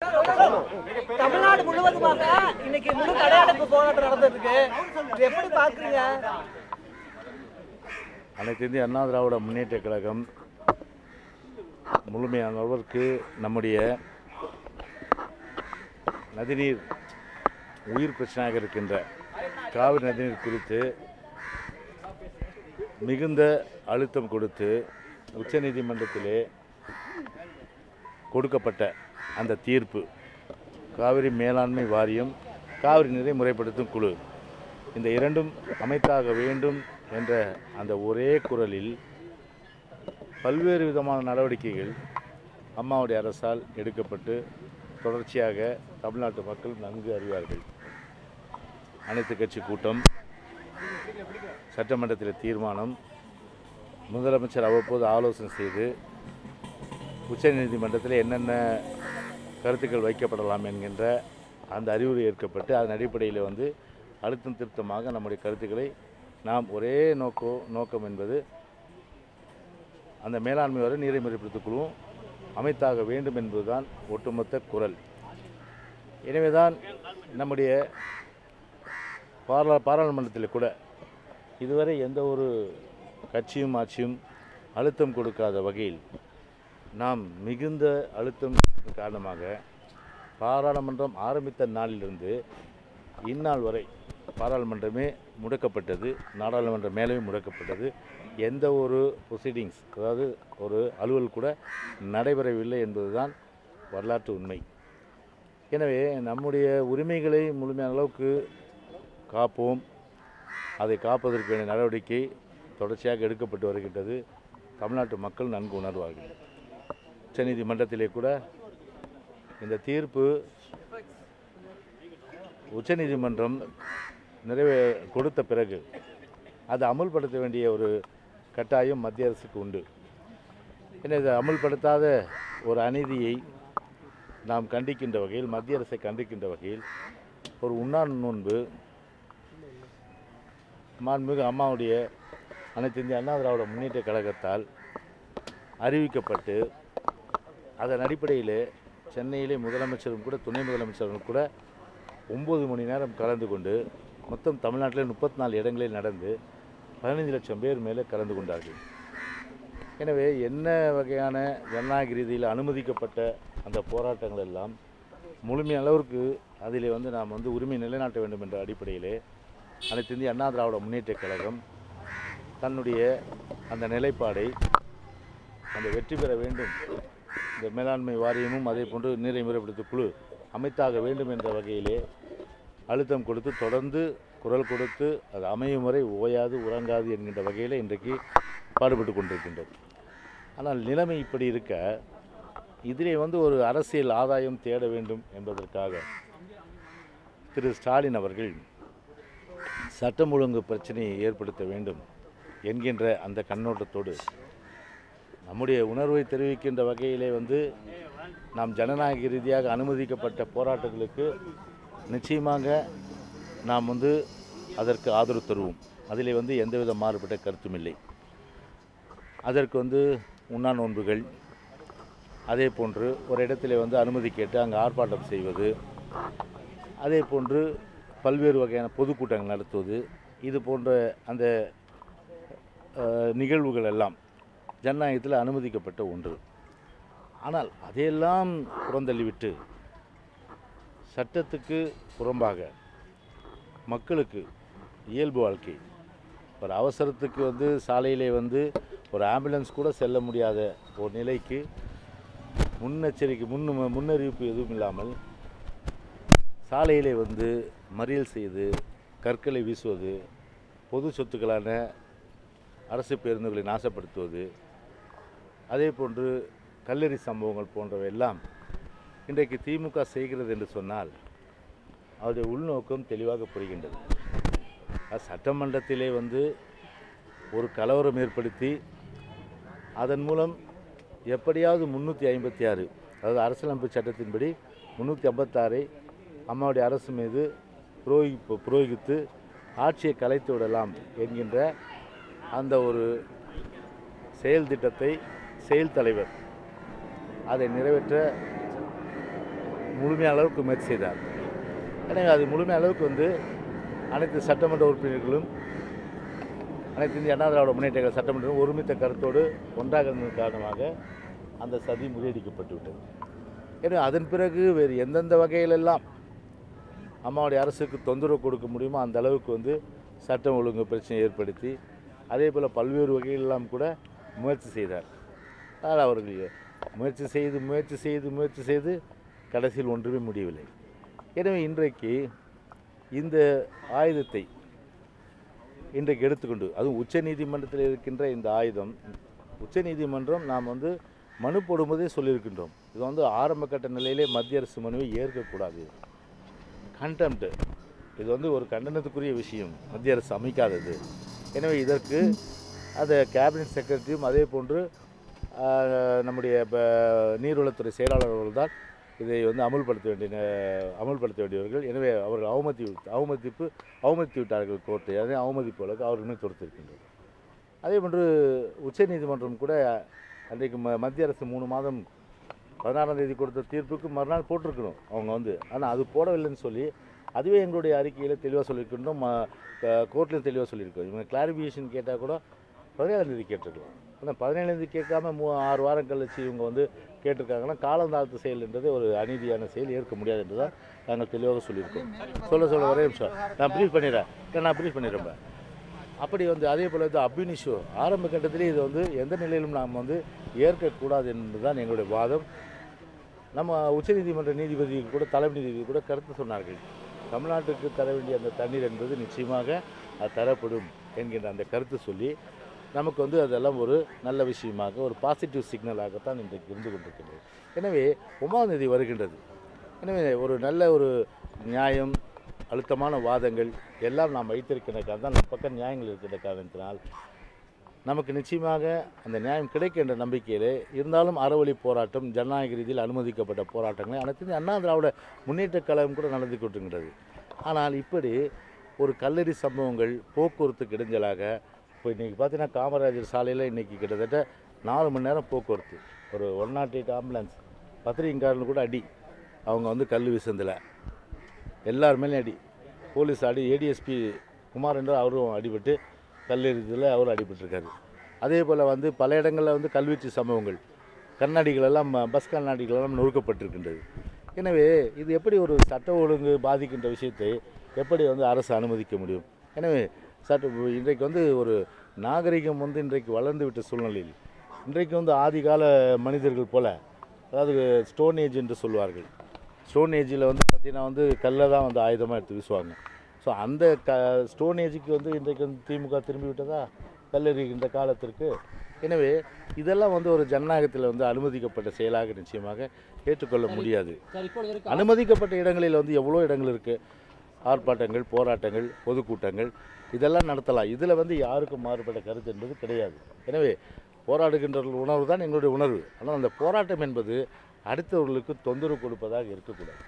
தமிழ்நாடு முழுவதுமாக இன்னைக்கு முழு கடையடைப்பு போராட்டம் நடந்துட்டு இருக்கு இது எப்படி பாக்குறீங்க அனைத்து இந்திய அண்ணா திராவிட முன்னேற்ற கழகம் முழுமையான அளவிற்கு நம்முடைய நதிநீர் உயிர் பிரச்சனையாக இருக்கின்ற காவிரி நதிநீர் குறித்து மிகுந்த அழுத்தம் கொடுத்து உச்சநீதிமன்றத்திலே கொடுக்கப்பட்ட அந்த தீர்ப்பு காவிரி மேலாண்மை வாரியம் காவிரி நீரை முறைப்படுத்தும் குழு இந்த இரண்டும் அமைத்தாக வேண்டும் என்ற அந்த ஒரே குரலில் பல்வேறு விதமான நடவடிக்கைகள் அம்மாவுடைய அரசால் எடுக்கப்பட்டு தொடர்ச்சியாக தமிழ்நாட்டு மக்கள் நன்கு அறிவார்கள் அனைத்து கட்சி கூட்டம் சட்டமன்றத்தில் தீர்மானம் முதலமைச்சர் அவ்வப்போது ஆலோசனை செய்து உச்சநீதிமன்றத்தில் என்னென்ன கருத்துக்கள் வைக்கப்படலாம் என்கின்ற அந்த அறிவுரை ஏற்கப்பட்டு அதன் அடிப்படையில் வந்து அழுத்தம் திருத்தமாக நம்முடைய கருத்துக்களை நாம் ஒரே நோக்கோ நோக்கம் என்பது அந்த மேலாண்மை வரை நீரை முறைப்படுத்திக் குழுவும் அமைத்தாக வேண்டும் என்பதுதான் ஒட்டுமொத்த குரல் எனவேதான் நம்முடைய பாரா பாராளுமன்றத்தில் கூட இதுவரை எந்த ஒரு கட்சியும் ஆட்சியும் அழுத்தம் கொடுக்காத வகையில் நாம் மிகுந்த அழுத்தம் காரணமாக பாராளுமன்றம் ஆரம்பித்த நாளிலிருந்து இந்நாள் வரை பாராளுமன்றமே முடக்கப்பட்டது நாடாளுமன்றம் மேலேயும் முடக்கப்பட்டது எந்த ஒரு ப்ரொசீடிங்ஸ் அதாவது ஒரு அலுவல் கூட நடைபெறவில்லை என்பதுதான் வரலாற்று உண்மை எனவே நம்முடைய உரிமைகளை முழுமையான அளவுக்கு காப்போம் அதை காப்பதற்கு வேண்டிய நடவடிக்கை தொடர்ச்சியாக எடுக்கப்பட்டு வருகின்றது தமிழ்நாட்டு மக்கள் நன்கு உணர்வார்கள் உச்சநீதிமன்றத்திலே கூட இந்த தீர்ப்பு உச்சநீதிமன்றம் நிறைவே கொடுத்த பிறகு அதை அமுல்படுத்த வேண்டிய ஒரு கட்டாயம் மத்திய அரசுக்கு உண்டு ஏன்னா இதை அமுல்படுத்தாத ஒரு அநீதியை நாம் கண்டிக்கின்ற வகையில் மத்திய அரசை கண்டிக்கின்ற வகையில் ஒரு உண்ணான் நோன்பு மாண்புமிகு அம்மாவுடைய அனைத்து இந்திய அண்ணா திராவிட முன்னேற்ற கழகத்தால் அறிவிக்கப்பட்டு அதன் அடிப்படையில் சென்னையிலே முதலமைச்சரும் கூட துணை முதலமைச்சரும் கூட ஒம்பது மணி நேரம் கலந்து கொண்டு மொத்தம் தமிழ்நாட்டில் முப்பத்தி நாலு இடங்களில் நடந்து பதினைந்து லட்சம் பேர் மேலே கலந்து கொண்டார்கள் எனவே என்ன வகையான ஜனநாயக ரீதியில் அனுமதிக்கப்பட்ட அந்த போராட்டங்கள் எல்லாம் முழுமையான அளவிற்கு அதிலே வந்து நாம் வந்து உரிமை நிலைநாட்ட வேண்டும் என்ற அடிப்படையிலே அனைத்து இந்திய அண்ணா திராவிட முன்னேற்றக் கழகம் தன்னுடைய அந்த நிலைப்பாடை அந்த வெற்றி பெற வேண்டும் இந்த மேலாண்மை வாரியமும் அதே போன்று நீரை முறைப்படுத்த குழு அமைத்தாக வேண்டும் என்ற வகையிலே அழுத்தம் கொடுத்து தொடர்ந்து குரல் கொடுத்து அது அமையும் வரை ஓயாது உறங்காது என்கின்ற வகையில் இன்றைக்கு பாடுபட்டு கொண்டிருக்கின்றது ஆனால் நிலைமை இப்படி இருக்க இதிலே வந்து ஒரு அரசியல் ஆதாயம் தேட வேண்டும் என்பதற்காக திரு ஸ்டாலின் அவர்கள் சட்டம் ஒழுங்கு பிரச்சனையை ஏற்படுத்த வேண்டும் என்கின்ற அந்த கண்ணோட்டத்தோடு நம்முடைய உணர்வை தெரிவிக்கின்ற வகையிலே வந்து நாம் ஜனநாயக ரீதியாக அனுமதிக்கப்பட்ட போராட்டங்களுக்கு நிச்சயமாக நாம் வந்து அதற்கு ஆதரவு தருவோம் அதிலே வந்து எந்தவித மாறுபட்ட கருத்தும் இல்லை அதற்கு வந்து உண்ணா நோன்புகள் அதே போன்று ஒரு இடத்துல வந்து அனுமதி கேட்டு அங்கே ஆர்ப்பாட்டம் செய்வது அதே போன்று பல்வேறு வகையான பொதுக்கூட்டங்கள் நடத்துவது இது போன்ற அந்த அஹ், நிகழ்வுகள் எல்லாம் ஜனநாயகத்தில் அனுமதிக்கப்பட்ட ஒன்று ஆனால் அதையெல்லாம் புறந்தள்ளிவிட்டு சட்டத்துக்கு புறம்பாக மக்களுக்கு இயல்பு வாழ்க்கை ஒரு அவசரத்துக்கு வந்து சாலையிலே வந்து ஒரு ஆம்புலன்ஸ் கூட செல்ல முடியாத ஒரு நிலைக்கு முன்னெச்சரிக்கை முன்னு முன்னறிவிப்பு எதுவும் இல்லாமல் சாலையிலே வந்து மறியல் செய்து கற்களை வீசுவது பொது சொத்துக்களான அரசு பேருந்துகளை நாசப்படுத்துவது அதே போன்று கல்லெறி சம்பவங்கள் போன்றவை எல்லாம் இன்றைக்கு திமுக செய்கிறது என்று சொன்னால் அவருடைய உள்நோக்கம் தெளிவாக புரிகின்றது அது சட்டமன்றத்திலே வந்து ஒரு கலவரம் ஏற்படுத்தி அதன் மூலம் எப்படியாவது முந்நூற்றி ஐம்பத்தி ஆறு அதாவது அரசியலமைப்பு சட்டத்தின்படி முந்நூற்றி ஐம்பத்தாறை அம்மாவுடைய அரசு மீது புரோகி புரோகித்து ஆட்சியை கலைத்து விடலாம் என்கின்ற அந்த ஒரு செயல் திட்டத்தை செயல் தலைவர் அதை நிறைவேற்ற முழுமையான அளவுக்கு முயற்சி செய்தார் எனவே அது முழுமையான அளவுக்கு வந்து அனைத்து சட்டமன்ற உறுப்பினர்களும் அனைத்து இந்திய அண்ணா திராவிட முன்னேற்ற கழக சட்டமன்றம் ஒருமித்த கருத்தோடு ஒன்றாக இருந்ததன் காரணமாக அந்த சதி முறியடிக்கப்பட்டு விட்டது எனவே அதன் பிறகு வேறு எந்தெந்த வகையிலெல்லாம் அம்மாவுடைய அரசுக்கு தொந்தரவு கொடுக்க முடியுமோ அந்த அளவுக்கு வந்து சட்டம் ஒழுங்கு பிரச்சனை ஏற்படுத்தி அதே போல் பல்வேறு வகையிலெல்லாம் கூட முயற்சி செய்தார் ஆனால் அவர்கள் முயற்சி செய்து முயற்சி செய்து முயற்சி செய்து கடைசியில் ஒன்றுமே முடியவில்லை எனவே இன்றைக்கு இந்த ஆயுதத்தை இன்றைக்கு எடுத்துக்கொண்டு அதுவும் உச்சநீதிமன்றத்தில் இருக்கின்ற இந்த ஆயுதம் உச்சநீதிமன்றம் நாம் வந்து மனு போடும்போதே சொல்லியிருக்கின்றோம் இது வந்து ஆரம்ப கட்ட நிலையிலே மத்திய அரசு மனுவை ஏற்கக்கூடாது கண்டெம்ட் இது வந்து ஒரு கண்டனத்துக்குரிய விஷயம் மத்திய அரசு அமைக்காதது எனவே இதற்கு அதை கேபினட் செக்ரட்டரியும் அதே போன்று ஆஹ், நம்முடைய ப- நீர்வளத்துறை செயலாளர் அவர்கள் தான் இதை வந்து அமுல்படுத்த வேண்டிய நே- அமுல்படுத்த வேண்டியவர்கள் எனவே அவர்கள் அவமதி அவமதிப்பு அவமதித்து விட்டார்கள் கோர்ட்டை அதே அவமதிப்பு வழக்கு அவர்கள் மீது தொடுத்திருக்கின்றது அதே போன்று உச்சநீதிமன்றம் கூட அன்றைக்கு ம மத்திய அரசு மூணு மாதம் பதினாறாம் தேதி கொடுத்த தீர்ப்புக்கு மறுநாள் போட்டிருக்கணும் அவங்க வந்து ஆனால் அது போடவில்லைன்னு சொல்லி அதுவே எங்களுடைய அறிக்கையில் தெளிவாக சொல்லியிருக்கின்றோம் கோர்ட்லையும் தெளிவாக சொல்லியிருக்கோம் இவங்க கிளாரிஃபிகேஷன் கேட்டால் கூட பதினேழாம் தேதி கேட்டிருக்கலாம் ஆனால் பதினேழாம் தேதி கேட்காம மூ ஆறு வாரம் கழிச்சு இவங்க வந்து கேட்டிருக்காங்கன்னா காலந்தாழ்த்து செயல்ன்றது ஒரு அநீதியான செயல் ஏற்க முடியாது என்று தான் நாங்கள் தெளிவாக சொல்லியிருக்கோம் சொல்ல சொல்ல ஒரே நிமிஷம் நான் ப்ரீஃப் பண்ணிடுறேன் இல்லை, நான் ப்ரீஃப் பண்ணிடுறேன் அப்படி வந்து அதே போல் வந்து அபினிஷோ ஆரம்ப கட்டத்திலே இது வந்து எந்த நிலையிலும் நாம் வந்து ஏற்கக்கூடாது என்பதுதான் எங்களுடைய வாதம் நம்ம உச்சநீதிமன்ற நீதிபதிக்கு கூட தலைமை நீதிபதி கூட கருத்து சொன்னார்கள் தமிழ்நாட்டுக்கு தர வேண்டிய அந்த தண்ணீர் என்பது நிச்சயமாக அது தரப்படும் என்கின்ற அந்த கருத்து சொல்லி நமக்கு வந்து அதெல்லாம் ஒரு நல்ல விஷயமாக ஒரு பாசிட்டிவ் சிக்னலாகத்தான் இன்றைக்கு இருந்து கொண்டிருக்கின்றது எனவே ஒன்பதாம் தேதி வருகின்றது எனவே ஒரு நல்ல ஒரு நியாயம் அழுத்தமான வாதங்கள் எல்லாம் நாம் வைத்திருக்கின்ற காரணம் நம்ம பக்கம் நியாயங்கள் இருக்கின்ற காரணத்தினால் நமக்கு நிச்சயமாக அந்த நியாயம் கிடைக்கின்ற நம்பிக்கையிலே இருந்தாலும் அறவழி போராட்டம் ஜனநாயக ரீதியில் அனுமதிக்கப்பட்ட போராட்டங்களை அனைத்து இந்திய அண்ணா திராவிட முன்னேற்றக் கழகம் கூட நடந்து கொண்டிருக்கின்றது ஆனால் இப்படி ஒரு கல்லறி சம்பவங்கள் போக்குவரத்துக்கு இடைஞ்சலாக இப்போ இன்றைக்கி பார்த்தீங்கன்னா காமராஜர் சாலையில் இன்றைக்கி கிட்டத்தட்ட நாலு மணி நேரம் போக்குவரத்து ஒரு ஒன் நாட் எயிட் ஆம்புலன்ஸ் பத்திரிகைக்காரனு கூட அடி அவங்க வந்து கல் வீசந்தில் எல்லார் மேலேயும் அடி போலீஸ் அடி ஏடிஎஸ்பி குமார் என்ற அவரும் அடிபட்டு கல்லெறிதலில் அவரும் அடிபட்டிருக்காரு அதே போல் வந்து பல இடங்களில் வந்து கல்வீச்சு சம்பவங்கள் கண்ணாடிகள் எல்லாம் ம- பஸ் கண்ணாடிகள் எல்லாம் நொறுக்கப்பட்டிருக்கின்றது எனவே இது எப்படி ஒரு சட்ட ஒழுங்கு பாதிக்கின்ற விஷயத்தை எப்படி வந்து அரசு அனுமதிக்க முடியும் எனவே சட்ட இன்றைக்கு வந்து ஒரு நாகரிகம் வந்து இன்றைக்கு வளர்ந்து விட்ட சூழ்நிலையில் இன்றைக்கு வந்து ஆதிகால மனிதர்கள் போல அதாவது ஸ்டோன் ஏஜ் என்று சொல்வார்கள் ஸ்டோன் ஏஜில் வந்து பார்த்தீங்கன்னா வந்து கல்லை தான் வந்து ஆயுதமாக எடுத்து வீசுவாங்க ஸோ அந்த க ஸ்டோன் ஏஜுக்கு வந்து இன்றைக்கு வந்து திமுக திரும்பி விட்டதா கல்லெறிகின்ற காலத்திற்கு எனவே இதெல்லாம் வந்து ஒரு ஜனநாயகத்தில் வந்து அனுமதிக்கப்பட்ட செயலாக நிச்சயமாக ஏற்றுக்கொள்ள முடியாது சார் இப்பொழுது இருக்க அனுமதிக்கப்பட்ட இடங்களில் வந்து எவ்வளோ இடங்கள் இருக்குது ஆர்ப்பாட்டங்கள் போராட்டங்கள் பொதுக்கூட்டங்கள் இதெல்லாம் நடத்தலாம் இதில் வந்து யாருக்கும் மாறுபட்ட கருத்து என்பது கிடையாது எனவே போராடுகின்றவர்கள் உணர்வு தான் எங்களுடைய உணர்வு ஆனால் அந்த போராட்டம் என்பது அடுத்தவர்களுக்கு தொந்தரவு கொடுப்பதாக இருக்கக்கூடாது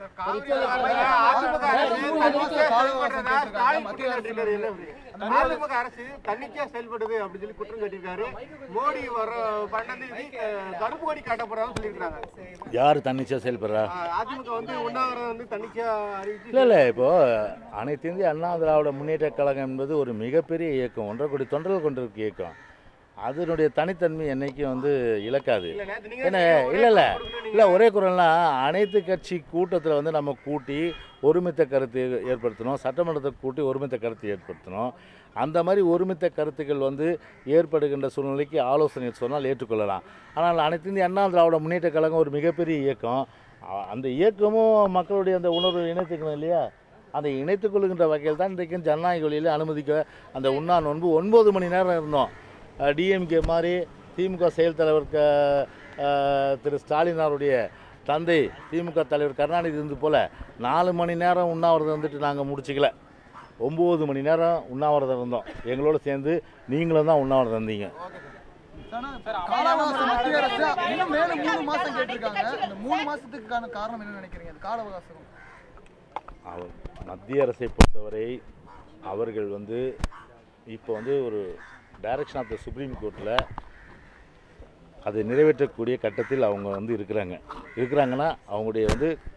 அதிமுக அரசு தன்னிச்சையா செயல்படுது அப்படின்னு சொல்லி குற்றம் கட்டியிருக்காரு மோடி வர பண்ணது அஹ், கருப்பு கொடி காட்ட போறான்னு சொல்லியிருக்காங்க யார் தன்னிச்சையாக செயல்படுறா அஹ், அதிமுக வந்து உண்ணாவிரதம் வந்து தன்னிச்சையா அறிவிச்சு இல்லை இல்லை இப்போது அனைத்து இந்திய அண்ணா திராவிட முன்னேற்றக் கழகம் என்பது ஒரு மிகப்பெரிய இயக்கம் ஒன்றரை கோடி தொண்டர்கள் கொண்டிருக்க இயக்கம் அதனுடைய தனித்தன்மை என்னைக்கும் வந்து இழக்காது இல்ல, நேத்து நீங்க என்ன ஒரே இல்லை இல்லை குரல் கொடுக்கணும் இல்லை ஒரே குரல்னா அனைத்து கட்சி கூட்டத்தில் வந்து நம்ம கூட்டி ஒருமித்த கருத்து ஏற்படுத்தணும் சட்டமன்றத்தை கூட்டி ஒருமித்த கருத்து ஏற்படுத்தணும் அந்த மாதிரி ஒருமித்த கருத்துக்கள் வந்து ஏற்படுகின்ற சூழ்நிலைக்கு ஆலோசனை சொன்னால் ஏற்றுக்கொள்ளலாம் ஆனால் அனைத்து இந்திய அண்ணா திராவிட முன்னேற்றக் கழகம் ஒரு மிகப்பெரிய இயக்கம் அ- அந்த இயக்கமும் மக்களுடைய அந்த உணர்வை இணைத்துக்கணும் இல்லையா அதை இணைத்துக் கொள்கின்ற வகையில் தான் இன்றைக்கும் ஜனநாயக வழியில் அனுமதிக்க அந்த உண்ணா நோன்பு ஒன்பது மணி நேரம் இருந்தோம் டிஎம்கே மாதிரி திமுக செயல் தலைவர் க அஹ், திரு ஸ்டாலின் அவருடைய தந்தை திமுக தலைவர் கருணாநிதி இருந்து போல் நாலு மணி நேரம் உண்ணாவிரதம் வந்துட்டு நாங்கள் முடிச்சிக்கல ஒம்பது மணி நேரம் உண்ணாவிரதம் இருந்தோம் எங்களோட சேர்ந்து நீங்களும் தான் உண்ணாவிரதம் இருந்தீங்க காலாவகாசம் மத்திய அரசு இன்னும் மேலும் மூணு மாசம் கேட்டிருக்காங்க இந்த மூணு மாசத்துக்கான காரணம் என்ன நினைக்கிறீங்க அந்த கால அவகாசம் அவர் மத்திய அரசை பொறுத்தவரை அவர்கள் வந்து இப்போ வந்து ஒரு டைரக்ஷன் ஆஃப் த சுப்ரீம் கோர்ட்டில் அதை நிறைவேற்றக்கூடிய கட்டத்தில் அவங்க வந்து இருக்கிறாங்க இருக்கிறாங்கன்னா அவங்களுடைய வந்து அவங்க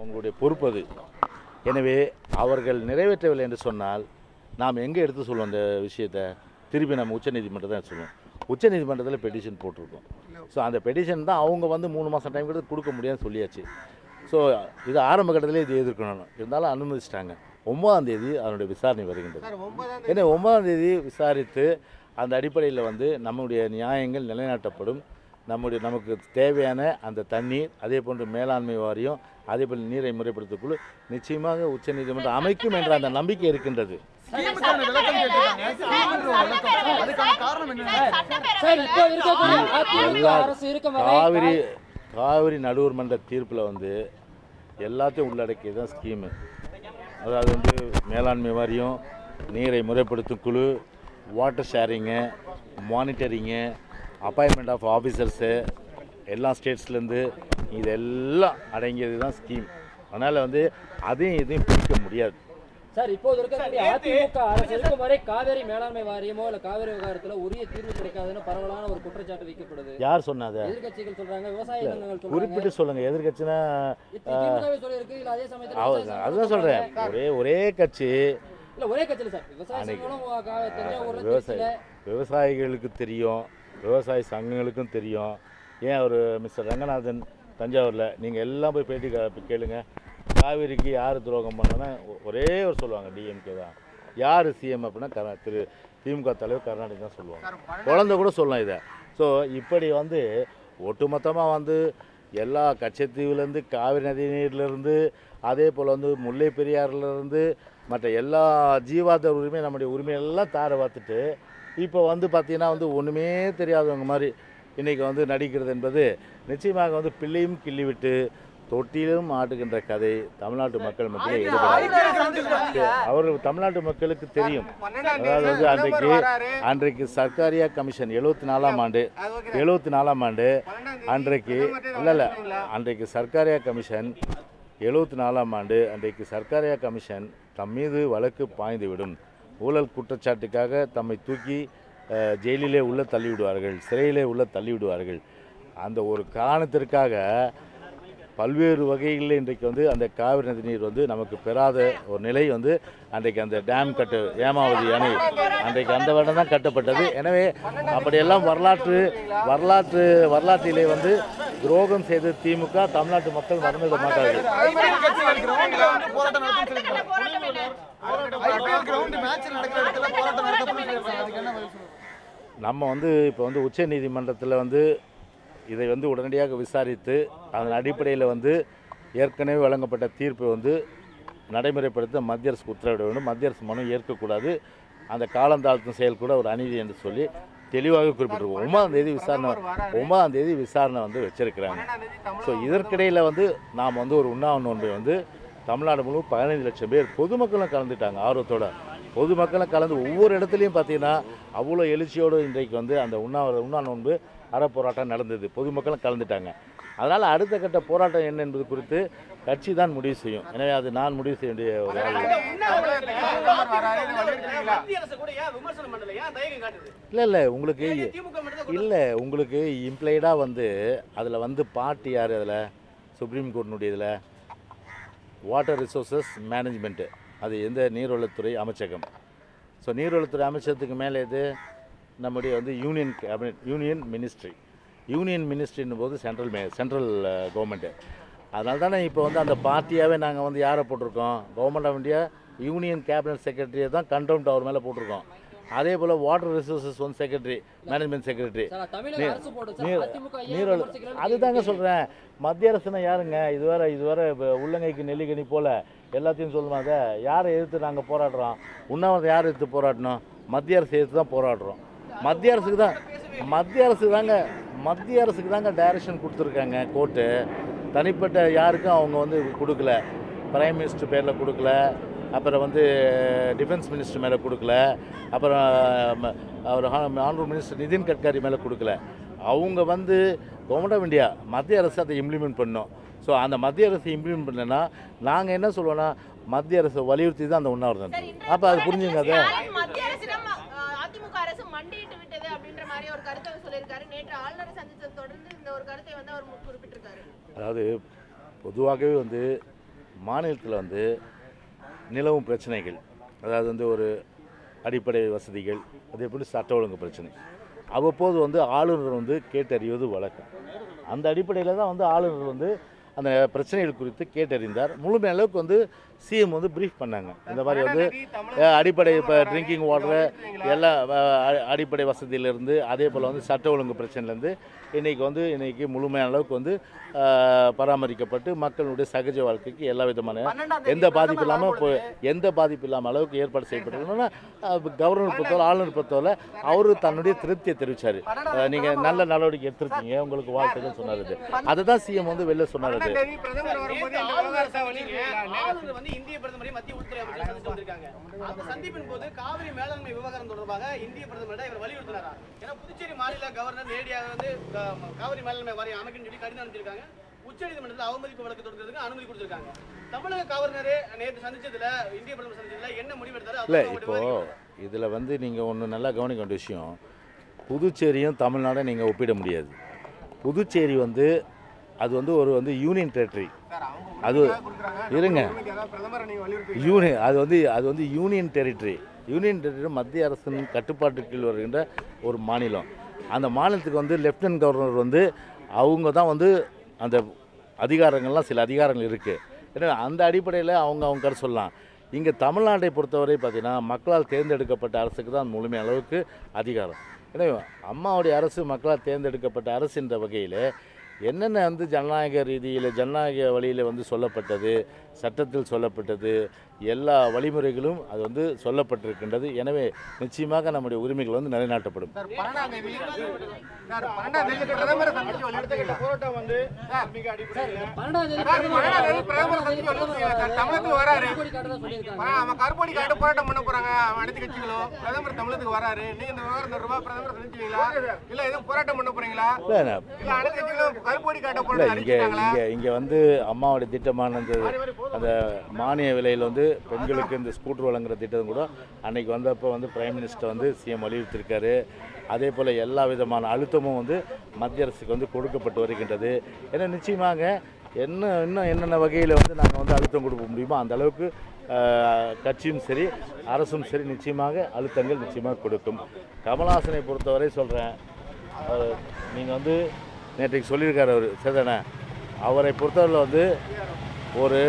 அவங்களுடைய பொறுப்பு அது எனவே அவர்கள் நிறைவேற்றவில்லை என்று சொன்னால் நாம் எங்கே எடுத்து சொல்லுவோம் அந்த விஷயத்தை திருப்பி நம்ம உச்சநீதிமன்றம் தான் சொல்லுவோம் உச்சநீதிமன்றத்தில் பெட்டிஷன் போட்டிருக்கோம் ஸோ அந்த பெட்டிஷன் தான் அவங்க வந்து மூணு மாதம் டைம் கூட கொடுக்க முடியாதுன்னு சொல்லியாச்சு ஸோ இது ஆரம்ப கட்டத்திலே இது எதிர்க்கணும் இருந்தாலும் அனுமதிச்சிட்டாங்க ஒன்பதாம் தேதி அதனுடைய விசாரணை வருகின்றது சார் ஒன்பதாம் ஏன்னா ஒன்பதாம் தேதி விசாரித்து அந்த அடிப்படையில் வந்து நம்முடைய நியாயங்கள் நிலைநாட்டப்படும் நம்முடைய நமக்கு தேவையான அந்த தண்ணீர் அதே போன்று மேலாண்மை வாரியம் அதே போல் நீரை முறைப்படுத்தக்குழு நிச்சயமாக உச்சநீதிமன்றம் அமைக்கும் என்ற அந்த நம்பிக்கை இருக்கின்றது ஸ்கீமுக்கான விளக்கம் கேட்டிருக்காங்க ஸ்கீம்ன்ற ஒரு விளக்கம் அதுக்கான காரணம் என்ன சார் இப்போ இருக்கக்கூடிய அதிமுக எல்லா- அரசு இருக்கும் வரை காவிரி காவிரி நடுவர் மன்ற தீர்ப்பில் வந்து எல்லாத்தையும் உள்ளடக்கியது தான் ஸ்கீமு அதாவது வந்து மேலாண்மை வாரியம் நீரை முறைப்படுத்தும் குழு water sharing monitoring appointment of officers எல்லா ஸ்டேட்ஸ்லேருந்து இதெல்லாம் அடங்கியது தான் ஸ்கீம் அதனால் வந்து அதையும் இதையும் பிரிக்க முடியாது சார் இப்போது இருக்கக்கூடிய அதிமுக அரசு இருக்கும் வரை காவேரி மேலாண்மை வாரியமோ இல்ல காவேரி விவகாரத்துல உரிய தீர்வு கிடைக்காதுன்னு பரவலான ஒரு குற்றச்சாட்டு வைக்கப்படுது யார் சொன்னாத எதிர்க்கட்சிகள் சொல்றாங்க விவசாய சங்கங்கள் சொல்றாங்க குறிப்பிட்டு சொல்லுங்கள் எதிர்கட்சினா இது திமுகவே சொல்லியிருக்கு இல்ல அதே சமயத்துல அவ- விவசாய அதுதான் சங்கங்களும் சொல்கிறேன் சொல்றாங்க. ஒரே ஒரே கட்சி இல்ல ஒரே கட்சியில சார் விவசாய அன்னைக்கு- சங்கங்களும் கா- தஞ்சாவூர்ல விவசாயி திருச்சியில விவசாயிகளுக்கு தெரியும் விவசாய சங்கங்களுக்கும் தெரியும் ஏன் அவர் மிஸ்டர் ரங்கநாதன் தஞ்சாவூரில் நீங்கள் எல்லாம் போய் பேட்டி கா- கேளுங்க காவிரிக்கு யார் துரோகம் பண்ணனா ஒரே ஒரு சொல்லுவாங்க டிஎம்கே தான் யார் சிஎம் அப்படின்னா கர்நா திரு திமுக தலைவர் கருணாநிதி தான் சொல்லுவாங்க குழந்தை கூட சொல்லலாம் இதை ஸோ இப்படி வந்து ஒட்டுமொத்தமாக வந்து எல்லா கச்சத்தீவுலேருந்து காவிரி நதி நீர்லேருந்து அதே போல் வந்து முல்லை பெரியாறுலேருந்து மற்ற எல்லா ஜீவாத உரிமை நம்முடைய உரிமையெல்லாம் தார பார்த்துட்டு இப்போ வந்து பார்த்தீங்கன்னா வந்து ஒன்றுமே தெரியாதவங்க மாதிரி இன்றைக்கி வந்து நடிக்கிறது என்பது நிச்சயமாக வந்து பிள்ளையும் கிள்ளிவிட்டு தொட்டிலும் ஆட்டுகின்ற கதை தமிழ்நாட்டு மக்கள் மத்தியில் ஈடுபடாது அவர் தமிழ்நாட்டு மக்களுக்கு தெரியும் பன்னெண்டாம் அதாவது தேதி வந்து அன்றைக்கு பிரதமர் வராரு. அன்றைக்கு சர்க்காரியா கமிஷன் எழுபத்தி நாலாம் ஆண்டு அது ஓகே. எழுபத்தி நாலாம் ஆண்டு பன்னெண்டாம் தேதி அன்றைக்கு பிரதமர்கிட்ட இல்லை இல்லை சொல்றீங்களா? அன்றைக்கு சர்க்காரியா கமிஷன் எழுபத்தி நாலாம் ஆண்டு அன்றைக்கு சர்க்காரியா கமிஷன் தம் மீது வழக்கு பாய்ந்துவிடும் ஊழல் குற்றச்சாட்டுக்காக தம்மை தூக்கி அஹ், ஜெயிலிலே உள்ள தள்ளிவிடுவார்கள் சிறையிலே உள்ள தள்ளிவிடுவார்கள் அந்த ஒரு காரணத்திற்காக பல்வேறு வகைகளில் இன்றைக்கு வந்து அந்த காவிரி நதி நீர் வந்து நமக்கு பெறாத ஒரு நிலை வந்து அன்றைக்கு அந்த டேம் கட்டு ஏமாவதி அணை அன்றைக்கு அந்த வருடம் தான் கட்டப்பட்டது எனவே அப்படியெல்லாம் வரலாற்று வரலாற்று வரலாற்றிலே வந்து துரோகம் செய்த திமுக தமிழ்நாட்டு மக்கள் மறந்துவிட மாட்டார்கள் ஐபிஎல் கட்சியில் கிரவுண்ட்ல வந்து போராட்டம் நடத்துன்னு சொல்லியிருக்காங்க ஐபிஎல் கிரவுண்ட் மேட்ச் நடக்கிற இடத்துல போராட்டம் நடத்தணும்னு சொல்லியிருக்காங்க அதுக்கு என்ன பதில் சொல்லுங்க நம்ம வந்து இப்போ வந்து உச்ச நீதிமன்றத்தில் வந்து இதை வந்து உடனடியாக விசாரித்து அதன் அடிப்படையில் வந்து ஏற்கனவே வழங்கப்பட்ட தீர்ப்பை வந்து நடைமுறைப்படுத்த மத்திய அரசுக்கு உத்தரவிட வேண்டும் மத்திய அரசு மனு ஏற்கக்கூடாது அந்த காலந்தாழ்த்தும் செயல் கூட ஒரு அநீதி என்று சொல்லி தெளிவாக குறிப்பிட்டிருக்கோம் ஒன்பதாம் தேதி விசாரணை ஒன்பதாம் தேதி விசாரணை வந்து வச்சிருக்கிறாங்க பன்னெண்டாம் தேதி தமிழ் ஸோ இதற்கிடையில் வந்து நாம் வந்து ஒரு உண்ணாவு நோன்பை வந்து தமிழ்நாடு முழு பதினைந்து லட்சம் பேர் பொதுமக்களும் கலந்துட்டாங்க ஆர்வத்தோட பொதுமக்களும் கலந்து ஒவ்வொரு இடத்துலையும் பார்த்தீங்கன்னா அவ்வளோ எழுச்சியோடு இன்றைக்கு வந்து அந்த உண்ணாவிர உண்ணா நோன்பு அறப்போராட்டம் நடந்தது பொதுமக்களும் கலந்துட்டாங்க அதனால் அடுத்த கட்ட போராட்டம் என்ன என்பது குறித்து கட்சி தான் முடிவு செய்யும் எனவே அது நான் முடிவு செய்ய வேண்டிய ஒரு ஆள் இல்லை. தமிழகத்துக்கு பிரதமர் வராரு இதை வலியுறுத்துறீங்களா? மத்திய அரசு கூட ஏன் விமர்சனம் பண்ணல ஏன் தயக்கம் காட்டுது இல்லை இல்லை உங்களுக்கு திமுக மட்டும் தான் இல்லை உங்களுக்கு இம்ப்ளைடாக வந்து அதில் வந்து பார்ட்டி யார் அதில் சுப்ரீம் கோர்ட்டினுடைய இதில் வாட்டர் ரிசோர்சஸ் மேனேஜ்மெண்ட்டு அது எந்த நீர்வளத்துறை அமைச்சகம் ஸோ நீர்வளத்துறை அமைச்சகத்துக்கு மேலே இது நம்முடைய வந்து union cabinet union ministry union மினிஸ்ட்ரின் போது சென்ட்ரல் மே சென்ட்ரல் கவர்மெண்ட்டு அதனால தானே இப்போ வந்து அந்த பார்ட்டியாகவே நாங்கள் வந்து யாரை போட்டிருக்கோம் government of India union cabinet செக்ரட்டரியை தான் கண்ட்ரோல் அவர் மேலே போட்டிருக்கோம் அதே போல் water resources one secretary management secretary sir தமிழக நீர்- அரசு போட்டு சார் நீர் அதிமுக ஏன் நீரோட விமர்சிக்கலன்னு அதுதாங்க கேள்வி சொல்கிறேன் மத்திய அரசுனா யாருங்க இதுவரை இதுவரை இப்போ உள்ளங்கைக்கு நெல்லிக்கனி போல எல்லாத்தையும் சொல்லுவாங்க யாரை எதிர்த்து நாங்கள் போராடுறோம் உண்ணாவிரதம் யார் எதிர்த்து போராடணும் மத்திய அரசு எதிர்த்து தான் போராடுறோம் மத்திய அரசுக்கு தான் மத்திய அரசு தாங்க மத்திய அரசுக்கு தாங்க டைரக்ஷன் கொடுத்துருக்காங்க கோர்ட்டு தனிப்பட்ட யாருக்கும் அவங்க வந்து கொடுக்கல பிரைம் மினிஸ்டர் பேரில் கொடுக்கல அப்புறம் வந்து டிஃபென்ஸ் மினிஸ்டர் மேலே கொடுக்கல அப்புறம் ம- அவர் ஆனரபிள் மினிஸ்டர் நிதின் கட்காரி மேலே கொடுக்கல அவங்க வந்து கவர்மெண்ட் ஆஃப் இந்தியா மத்திய அரசு அதை இம்ப்ளிமெண்ட் பண்ணோம் ஸோ அந்த மத்திய அரசு இம்ப்ளிமெண்ட் பண்ணலைன்னா நாங்கள் என்ன சொல்லுவோன்னா மத்திய அரசை வலியுறுத்தி தான் அந்த உண்ணாவிரதம் அப்போ அது புரிஞ்சுங்க அதை ஸ்டாலின் மத்திய அரசிடம் அஹ், அதிமுக அரசு மண்டியிட்டு விட்டது அப்படின்ற மாதிரி ஒரு கருத்தை சொல்லியிருக்காரு நேற்று ஆளுநரை சந்தித்ததை தொடர்ந்து இந்த ஒரு கருத்தை வந்து அவர் குறிப்பிட்டிருக்காரு அதாவது பொதுவாகவே வந்து மாநிலத்தில் வந்து நிலவும் பிரச்சனைகள் அதாவது வந்து ஒரு அடிப்படை வசதிகள் அதே போல் சட்ட ஒழுங்கு பிரச்சனை அவ்வப்போது வந்து ஆளுநர் வந்து கேட்டறிவது வழக்கம் அந்த அடிப்படையில் தான் வந்து ஆளுநர் வந்து அந்த பிரச்சனைகள் குறித்து கேட்டறிந்தார் முழுமை அளவுக்கு வந்து சிஎம் வந்து ப்ரீஃப் பண்ணாங்க இந்த மாதிரி வந்து அஹ், அடிப்படை இப்போ ட்ரிங்கிங் வாட்டரு எல்லா அஹ், அ- அடிப்படை வசதியிலேருந்து அதே போல் வந்து சட்ட ஒழுங்கு பிரச்சனையிலேருந்து இன்றைக்கி வந்து இன்றைக்கி முழுமையான அளவுக்கு வந்து அஹ், பராமரிக்கப்பட்டு மக்களுடைய சகஜ வாழ்க்கைக்கு எல்லா விதமான எந்த பாதிப்பு இல்லாமல் இப்போ எந்த பாதிப்பு இல்லாமல் அளவுக்கு ஏற்பாடு செய்யப்பட்டிருந்தோன்னா கவர்னர் பொறுத்தவரை ஆளுநர் பொறுத்தவரை அவரு தன்னுடைய திருப்தியை தெரிவித்தார் நீங்கள் நல்ல நடவடிக்கை எடுத்திருக்கீங்க உங்களுக்கு வாழ்த்துக்கள் சொன்னார் இது அதை தான் சிஎம் வந்து வெளில சொன்னார் அது தேதி பிரதமர் வரும்போது இந்த விவகாரத்தை வழி ஆளுநர் வந்து இந்திய பிரதமரை மத்திய உள்துறை அமைச்சர் சந்தித்து வந்திருக்காங்க அந்த சந்திப்பின் போது காவிரி மேலாண்மை விவகாரம் தொடர்பாக இந்திய பிரதமரிடம் இவர் வலியுறுத்தினாரா ஏன்னா புதுச்சேரி மாநில கவர்னர் நேரடியாக வந்து கா- காவிரி மேலாண்மை வாரியம் அமைக்கணும்னு சொல்லி கடிதம் அனுப்பிச்சிருக்காங்க உச்சநீதிமன்றத்தில் அவமதிப்பு வழக்கு தொடர்றதுக்கு அனுமதி கொடுத்திருக்காங்க தமிழக கவர்னரே நேற்று சந்திச்சதுல இந்திய பிரதமர் சந்திச்சதுல என்ன முடிவெடுத்தாரு இல்லை அது இப்போது இதில் வந்து நீங்கள் ஒன்று நல்லா கவனிக்க வேண்டிய விஷயம் புதுச்சேரியும் தமிழ்நாடும் நீங்கள் ஒப்பிட முடியாது புதுச்சேரி வந்து அது வந்து ஒரு வந்து யூனியன் டெரிட்டரி அது இருங்க ஏதாவது பிரதமரை நீங்க வலியுறுத்தி யூனியன் அது வந்து அது வந்து யூனியன் டெரிட்டரி யூனியன் டெரிட்டரி மத்திய அரசின் கட்டுப்பாட்டு கீழ் வருகின்ற ஒரு மாநிலம் அந்த மாநிலத்துக்கு வந்து லெஃப்டினன்ட் கவர்னர் வந்து அவங்க தான் வந்து அந்த அதிகாரங்கள்லாம் சில அதிகாரங்கள் இருக்குது ஏன்னா அந்த அடிப்படையில் அவங்க அவங்க கருத்து சொல்லலாம் இங்கே தமிழ்நாட்டை பொறுத்தவரை பார்த்தீங்கன்னா மக்களால் தேர்ந்தெடுக்கப்பட்ட அரசுக்கு தான் முழுமை அளவுக்கு அதிகாரம் ஏன்னா அம்மாவுடைய அரசு மக்களால் தேர்ந்தெடுக்கப்பட்ட அரசுன்ற வகையில் என்னென்ன வந்து ஜனநாயக ரீதியில் ஜனநாயக வழியில் வந்து சொல்லப்பட்டது சட்டத்தில் சொல்லப்பட்டது எல்லா வழிமுறைகளும் அது வந்து சொல்லப்பட்டிருக்கின்றது எனவே நிச்சயமாக நம்முடைய உரிமைகள் வந்து நிலைநாட்டப்படும் சார் பன்னெண்டாம் தேதி சார் பன்னெண்டாம் தேதி பிரதமரை சந்திச்சு வலியுறுத்தீங்க போராட்டம் வந்து மிக அடிப்படையில் பன்னெண்டாம் தேதி சார், பன்னெண்டாம் தேதி பிரதமர் சந்திச்சு வலியுறுத்தீங்க சார் தமிழகத்துக்கு வராரு கோடி காட்டதான் சொல்லியிருக்காங்க ஆ, அவன் கருப்பொடி காட்டு போராட்டம் பண்ண போறாங்க அனைத்து கட்சிகளும் பிரதமர் தமிழகத்துக்கு வராரு நீங்க இந்த விவகாரம் தொடர்பா பிரதமர் சந்திச்சீங்களா இல்ல எதுவும் போராட்டம் பண்ண போறீங்களா இல்லை நான் இல்ல அனைத்து கட்சிகளும் கருப்பொடி காட்ட இல்லை போறாங்க இங்கே அறிவிச்சிட்டாங்களா இங்கே இங்கே வந்து அம்மாவுடைய திட்டமான அந்த அந்த மானிய விலையில் வந்து பெண்களுக்கு இந்த ஸ்கூட்டர் வழங்குற திட்டம் கூட அன்னைக்கு வந்தப்போ வந்து பிரைம் மினிஸ்டர் வந்து சிஎம் வலியுறுத்தியிருக்காரு அதே போல் எல்லா விதமான அழுத்தமும் வந்து மத்திய அரசுக்கு வந்து கொடுக்கப்பட்டு வருகின்றது ஏன்னா நிச்சயமாக என்ன இன்னும் என்னென்ன வகையில் வந்து நாங்கள் வந்து அழுத்தம் கொடுக்க முடியுமோ அந்த அளவுக்கு ஆஹ், கட்சியும் சரி அரசும் சரி நிச்சயமாக அழுத்தங்கள் நிச்சயமாக கொடுக்கும் கமல்ஹாசனை பொறுத்தவரை சொல்கிறேன் நீங்கள் வந்து நேற்றைக்கு சொல்லியிருக்காரு அவர் சரிதானே அவரை பொறுத்தவரையில் வந்து ஒரு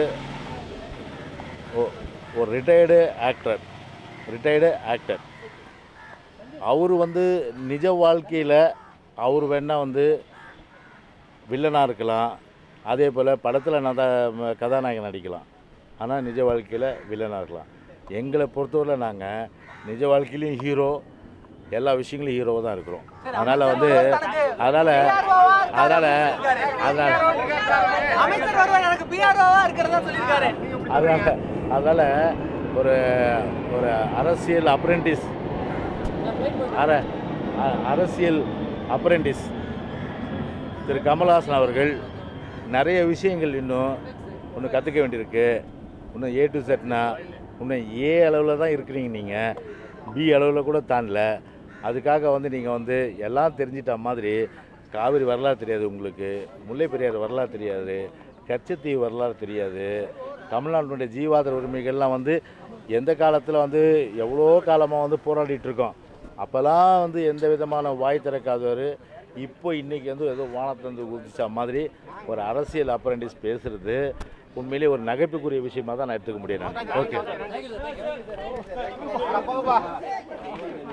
ஒ- ஒரு ரிட்டையர்டு ஆக்டர் ரிட்டையர்டு ஆக்டர் அவர் வந்து நிஜ வாழ்க்கையில் அவர் வேணால் வந்து வில்லனாக இருக்கலாம் அதே போல் படத்தில் நத ம- கதாநாயகன் நடிக்கலாம் ஆனால் நிஜ வாழ்க்கையில் வில்லனாக இருக்கலாம் எங்களை பொறுத்தவரையில் நாங்கள் நிஜ வாழ்க்கையிலையும் ஹீரோ எல்லா விஷயங்களும் ஹீரோவாக தான் இருக்கிறோம் அதனால் வந்து அதனால் அதனால் அதனால் அமைச்சர் ஒருவர் எனக்கு பிஆர்ஓவா இருக்கிறதா சொல்லியிருக்காரு அதனால் அதனால் ஒரு ஒரு அரசியல் அப்ரெண்டிஸ் அர அ- அரசியல் அப்ரெண்டிஸ் திரு கமல்ஹாசன் அவர்கள் நிறைய விஷயங்கள் இன்னும் ஒன்று கற்றுக்க வேண்டியிருக்கு இன்னும் ஏ டு செட்னா இன்னும் ஏ அளவில் தான் இருக்கிறீங்க நீங்கள் பி அளவில் கூட தாண்டல அதுக்காக வந்து நீங்கள் வந்து எல்லாம் தெரிஞ்சிட்ட மாதிரி காவிரி வரலாறு தெரியாது உங்களுக்கு முல்லை பெரியார் வரலாறு தெரியாது கச்சத்தீவு வரலாறு தெரியாது தமிழ்நாட்டினுடைய ஜீவாதார உரிமைகள்லாம் வந்து எந்த காலத்தில் வந்து எவ்வளோ காலமாக வந்து போராடிட்டு இருக்கோம் அப்போல்லாம் வந்து எந்த விதமான வாய் திறக்காதவர் இப்போ இன்னைக்கு வந்து ஏதோ வானத்திலிருந்து குதிச்ச மாதிரி ஒரு அரசியல் அப்ரண்டிஸ் பேசுறது உண்மையிலேயே ஒரு நகைப்புக்குரிய விஷயமா தான் நான் எடுத்துக்க முடியும் நான் ஓகே தேங்க்யூ சார் தேங்க்யூ